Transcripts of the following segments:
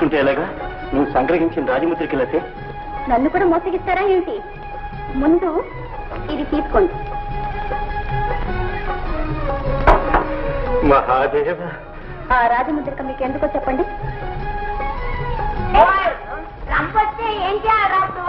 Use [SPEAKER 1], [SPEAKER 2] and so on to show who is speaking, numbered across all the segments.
[SPEAKER 1] మోసగిస్తుంటే ఎలాగా నువ్వు సంగ్రహించిన రాజముద్రికి లతే
[SPEAKER 2] నన్ను కూడా మోసగిస్తారా ఏమిటి ముందు ఇది తీసుకోండి
[SPEAKER 1] మహాదేవ
[SPEAKER 2] ఆ రాజముద్రిక మీకు ఎందుకో చెప్పండి రంపొస్తే ఏం చేయాలి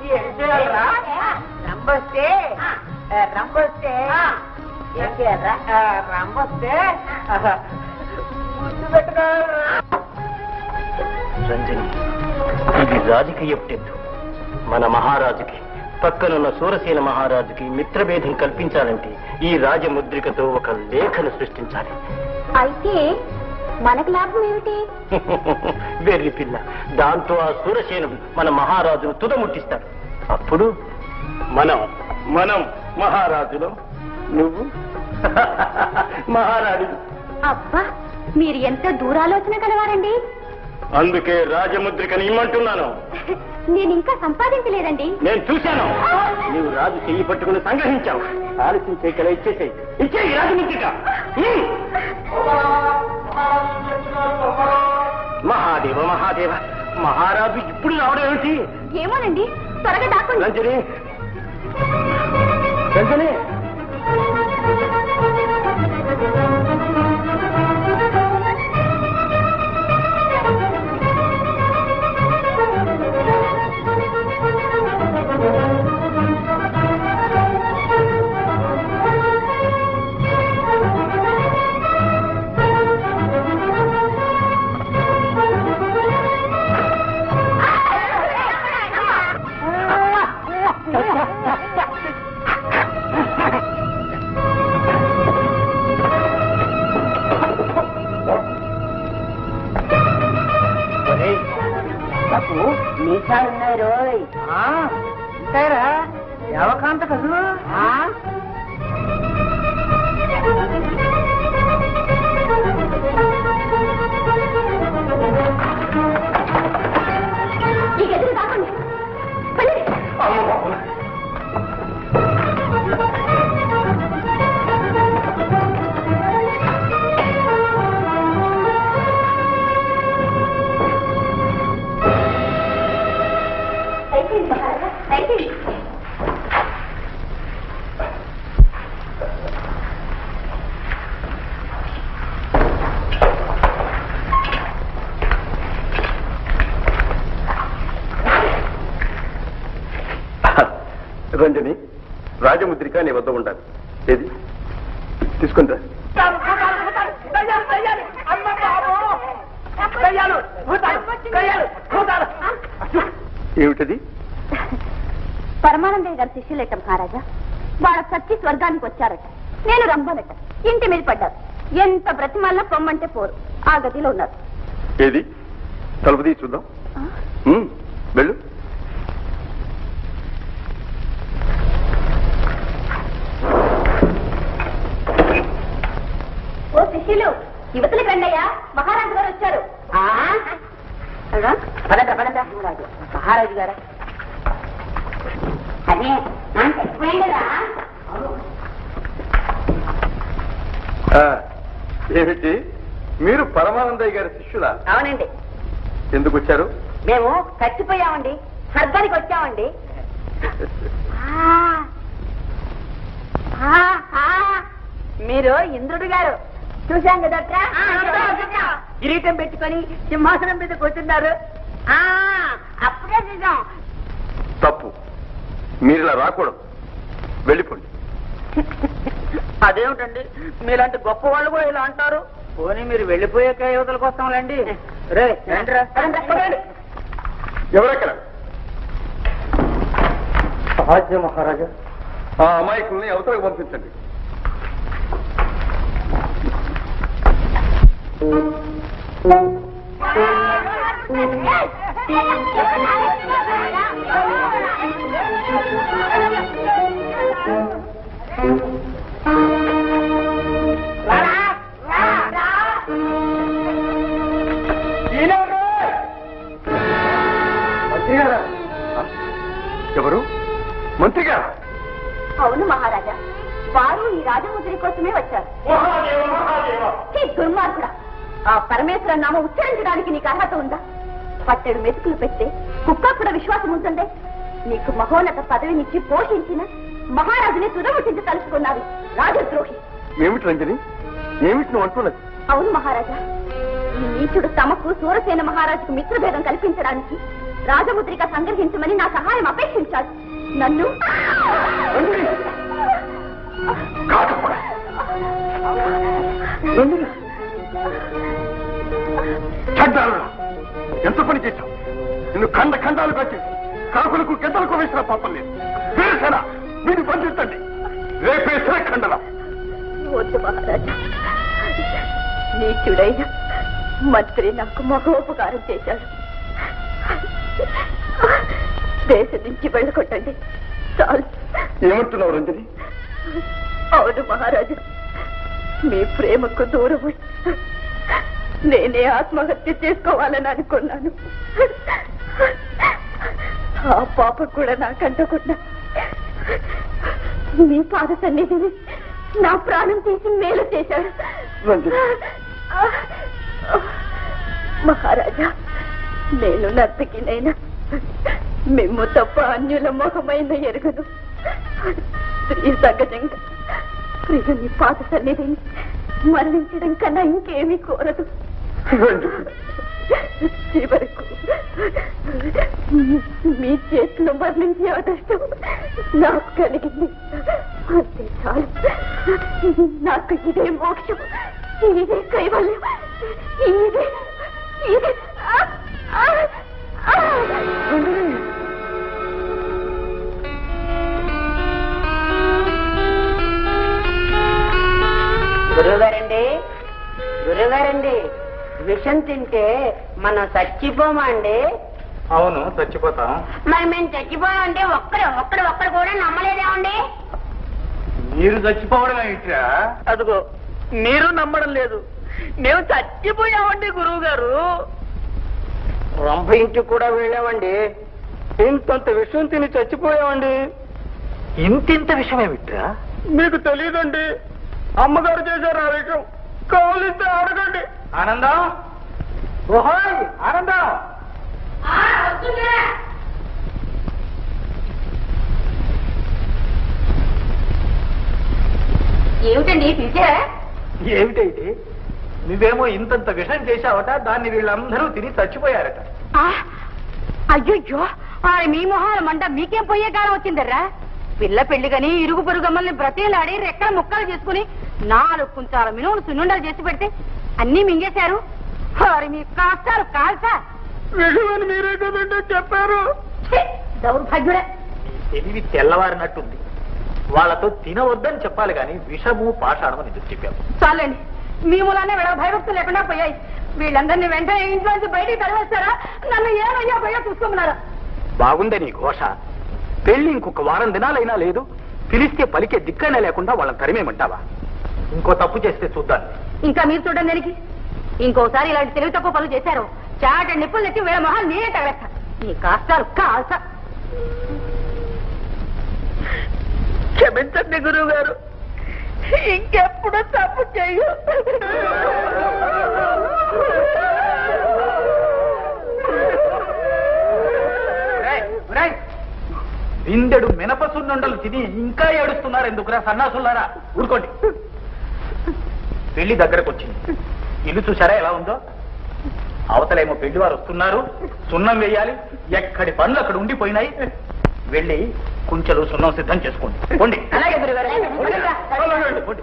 [SPEAKER 3] రంబొస్తే రంబొస్తే ఏం చేయాలరా రంబొస్తే ముద్దు పెట్టుకోవాలరా
[SPEAKER 1] రంజని ఇది రాజకీయ టెద్దు మన మహారాజుకి పక్కనున్న సూరసేన మహారాజుకి మిత్రభేదం కల్పించాలంటే ఈ రాజముద్రికతో ఒక లేఖను సృష్టించాలి
[SPEAKER 2] అయితే మనకు లాభం ఏమిటి
[SPEAKER 1] వెర్రి పిల్ల దాంతో ఆ సూరసేనుడు మన మహారాజును తుదముట్టిస్తాడు అప్పుడు మనం మనం మహారాజులో నువ్వు మహారాణి
[SPEAKER 2] అబ్బా మీరు ఎంత దూరాలోచన కలవారండి
[SPEAKER 1] అందుకే రాజముద్రికని ఇమ్మంటున్నాను
[SPEAKER 2] నేను ఇంకా సంపాదించలేదండి
[SPEAKER 1] నేను చూశాను నీవు రాజు చెయ్యి పట్టుకుని సంగ్రహించావు ఆలస్యం చేయగల ఇచ్చేసేయి ఇచ్చేయి రాజముద్రిక హ్మ్. మహాదేవ మహాదేవ మహారాజు ఇప్పుడు రావడం ఏమిటి
[SPEAKER 2] ఏమోనండి త్వరగా దాక్కోండి
[SPEAKER 1] రంజని రంజని
[SPEAKER 3] నాకు మీసాలున్నాయి రోయ్ ఉంటారా దేవకాంత కదూ
[SPEAKER 2] ఈ గదిలో దాక్కోండి వెళ్ళండి. అయిపోయింది మహారాజా, అయిపోయింది.
[SPEAKER 1] రంజని రాజముద్రిక నీ వద్ద ఉండాలి ఏది తీసుకుంటా ఏమిటది
[SPEAKER 2] పరమానందయ్య గారి శిష్యులేట మహారాజా వాళ్ళ సత్య స్వర్గానికి వచ్చారట నేను రంభనట ఇంటి మీద పడ్డారు ఎంత బ్రతిమల్లా పొమ్మంటే పోరు ఆ గదిలో ఉన్నారు
[SPEAKER 1] ఏది తలుపు తీసి చూద్దాం
[SPEAKER 2] ఆ?
[SPEAKER 1] ఉమ్, వెళ్ళు
[SPEAKER 2] ఓ శిష్యులు యువతలకు రండయ్యా మహారాజు గారు వచ్చారు
[SPEAKER 3] పదండి పదండి మహారాజు గారా
[SPEAKER 2] అదే చచ్చిపోయిందిరా
[SPEAKER 1] ఆ, ఏమిటి మీరు పరమానందయ్య గారి శిష్యులా
[SPEAKER 3] అవునండి
[SPEAKER 1] ఎందుకు వచ్చారు
[SPEAKER 3] మేము చచ్చిపోయామండి స్వర్గానికి వచ్చామండి మీరు ఇంద్రుడు గారు చూశాం కదా కిరీటం పెట్టుకొని సింహాసనం మీద కూర్చున్నారు అప్పుడే చూసాం
[SPEAKER 1] తప్పు మీరు ఇలా రాకూడదు వెళ్ళిపోండి
[SPEAKER 3] అదేమిటండి మీలాంటి గొప్ప వాళ్ళు కూడా ఇలా అంటారు పోనీ మీరు వెళ్ళిపోయాక యువతలకు వస్తాంలేండి రే రండిరా.
[SPEAKER 1] ఎవరెక్కడ సాధ్య మహారాజా ఆ అమాయకుల్ని అవతలకు పంపించండి మంత్రి గారా ఎవరు మంత్రి గారా
[SPEAKER 2] అవును మహారాజా వారు ఈ రాజముద్రి కోసమే వచ్చారు ఈ దుర్మార్గుడా ఆ పరమేశ్వర నామ ఉచ్చరించడానికి నీకు అర్హత ఉందా పట్టెడు మెతుకులు పెడితే కుక్క కూడా విశ్వాసం ఉంటుంది నీకు మహోన్నత పదవినిచ్చి పోషించిన మహారాజుని తుదముట్టించి తలుచుకున్నారు రాజద్రోహి
[SPEAKER 4] ఏమిటి రంజని ఏమిటి నువ్వు అంటున్నది
[SPEAKER 2] అవును మహారాజా ఈ నీచుడు తమకు సూరసేన మహారాజుకు మిత్రభేదం కల్పించడానికి రాజముద్రిక సంగ్రహించమని నా సహాయం అపేక్షించాడు నన్ను
[SPEAKER 4] కాకపోడా రంజని చెడ్డాలురా ఎంత పని చేశావు నిన్ను ఖండ ఖండాలు కట్టి కాకులకు గెద్దలకు వేసిన పాపం లేదు వీరసేన మీరు బంధించండి రేపే ఖండల
[SPEAKER 2] వద్దు మహారాజా నీచుడైన మంత్రి నాకు మహోపకారం చేశాడు దేశం నుంచి వెళ్ళకొట్టండి చాలు
[SPEAKER 4] ఏమంటున్నావు రంజని
[SPEAKER 2] అవును మహారాజా మీ ప్రేమకు దూరం నేనే ఆత్మహత్య చేసుకోవాలని అనుకున్నాను ఆ పాప కూడా నాకంటకుండా మీ పాద సన్నిధిని నా ప్రాణం తీసి మేలు చేశాడు
[SPEAKER 4] రంజని
[SPEAKER 2] మహారాజా నేను నర్తకినైనా మిమ్ము తప్ప అన్యుల మొహమైన ఎరుగును స్త్రీ సహజంగా ప్రియుని పాత సన్నిధిని మరణించడం కన్నా ఇంకేమీ కోరదు
[SPEAKER 4] రంజని
[SPEAKER 2] చివరకు మీ చేతిలో మరణించే అదృష్టం నాకు కలిగింది అంతే చాలు నాకు ఇదే మోక్షం ఇదే కైవల్యం ఇదే ఇదే ఆ, ఆ, ఆ.
[SPEAKER 3] గురువుగారండి గురువుగారండి విషం తింటే మనం చచ్చిపోమా అండి
[SPEAKER 1] అవును చచ్చిపోతాం
[SPEAKER 2] మరి మేము చచ్చిపోయామంటే ఒక్కడు ఒక్కడు ఒక్కడు కూడా నమ్మలేదేమండి
[SPEAKER 1] మీరు చచ్చిపోవడం ఏంట్రా
[SPEAKER 3] అదిగో మీరు నమ్మడం లేదు మేము చచ్చిపోయామండి గురువు గారు రంభ ఇంటికి కూడా వెళ్ళామండి ఇంతంత విషయం తిని చచ్చిపోయామండి
[SPEAKER 1] ఇంతింత విషయం ఏమిట్రా
[SPEAKER 3] మీకు తెలియదండి అమ్మగారు చేశారు ఆ విషయం కావలిస్తే అడగండి
[SPEAKER 1] ఆనందం ఓహోయ్ ఆనందం
[SPEAKER 2] ఏమిటండి పిలిచారా
[SPEAKER 1] ఏమిటైతే నువ్వేమో ఇంతంత విషయం చేశావట దాన్ని వీళ్ళందరూ తిని చచ్చిపోయారట
[SPEAKER 2] అయ్యో మీ మొహాల మంట మీకేం పోయే కాలం వచ్చిందర్రా పిల్ల పెళ్లిగని ఇరుగు పొరుగమ్మల్ని బ్రతిలాడి రెక్కల ముక్కలు చేసుకుని నాలుగు కుంచాల మినువులు సున్నుండలు చేసి పెడితే అన్నీ మింగేశారు వారి మీ కాస్తారు కాల్సా
[SPEAKER 3] విషయం మీరే కదండి చెప్పారు
[SPEAKER 2] ఛీ, దౌర్భాగ్యుడే
[SPEAKER 1] తెలివి తెల్లవారినట్టుంది వాళ్ళతో తినవద్దని చెప్పాలి కానీ విషము పాషాణం అని ఎందుకు చెప్పావు
[SPEAKER 2] చాలండి మీ మూలానే వీళ్ళ భయభక్తులు లేకుండా పోయాయి వీళ్ళందరినీ వెంటనే ఇంట్లోంచి బయటికి తరివేస్తారా నన్ను ఏమయ్యా పోయా చూసుకోమన్నారా
[SPEAKER 1] బాగుందే నీ ఘోష పెళ్లి ఇంకొక వారం దినాలైనా లేదు పిలిస్తే పలికే దిక్కనే లేకుండా వాళ్ళని తరిమేమంటావా ఇంకో తప్పు చేస్తే చూద్దాం
[SPEAKER 2] ఇంకా మీరు చూడండి దానికి ఇంకోసారి ఇలాంటి తెలివి తక్కువ పనులు చేశారు చాట నిప్పులు తెచ్చి వీళ్ళ మొహాలు నేనే తగలేస్తా నీ కాస్తారు కాల్సా
[SPEAKER 3] క్షమించండి గురువు గారు ఇంకెప్పుడు తప్పు చెయ్యు
[SPEAKER 1] బిందెడు మినప సున్నుండలు తిని ఇంకా ఏడుస్తున్నారు ఎందుకురా సన్నాసులారా ఊరుకోండి పెళ్లి దగ్గరకు వచ్చింది ఇల్లు చూసారా ఎలా ఉందో అవతలేమో పెళ్లి వారు వస్తున్నారు సున్నం వేయాలి ఎక్కడి పనులు అక్కడ ఉండిపోయినాయి వెళ్ళి కుంచెలు సున్నం సిద్ధం చేసుకోండి పోండి
[SPEAKER 3] అలాగే గురుగారు
[SPEAKER 1] పోండి, పోండి.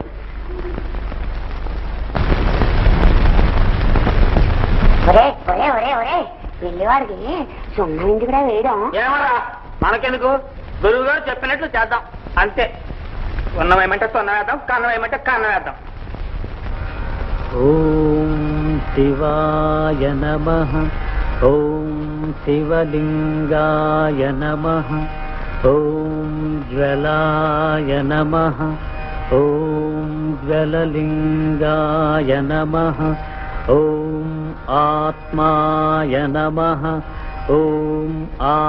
[SPEAKER 5] ఒరే ఒరే ఒరే ఒరే వెళ్ళేవాడికి సొమ్ము ఇంటి కూడా వేయడం
[SPEAKER 3] ఏమరా మనకెందుకు గురువు గారు చెప్పినట్లు చేద్దాం అంతే ఉన్నవేమంటే సొన్న వేద్దాం కన్నం వేయమంటే కన్నం వేద్దాం
[SPEAKER 6] ॐ शिवाय नमः ॐ शिवलिङ्गाय नमः ॐ ज्वलाय नमः ॐ ज्वललिङ्गाय नमः ॐ आत्माय नमः ॐ आ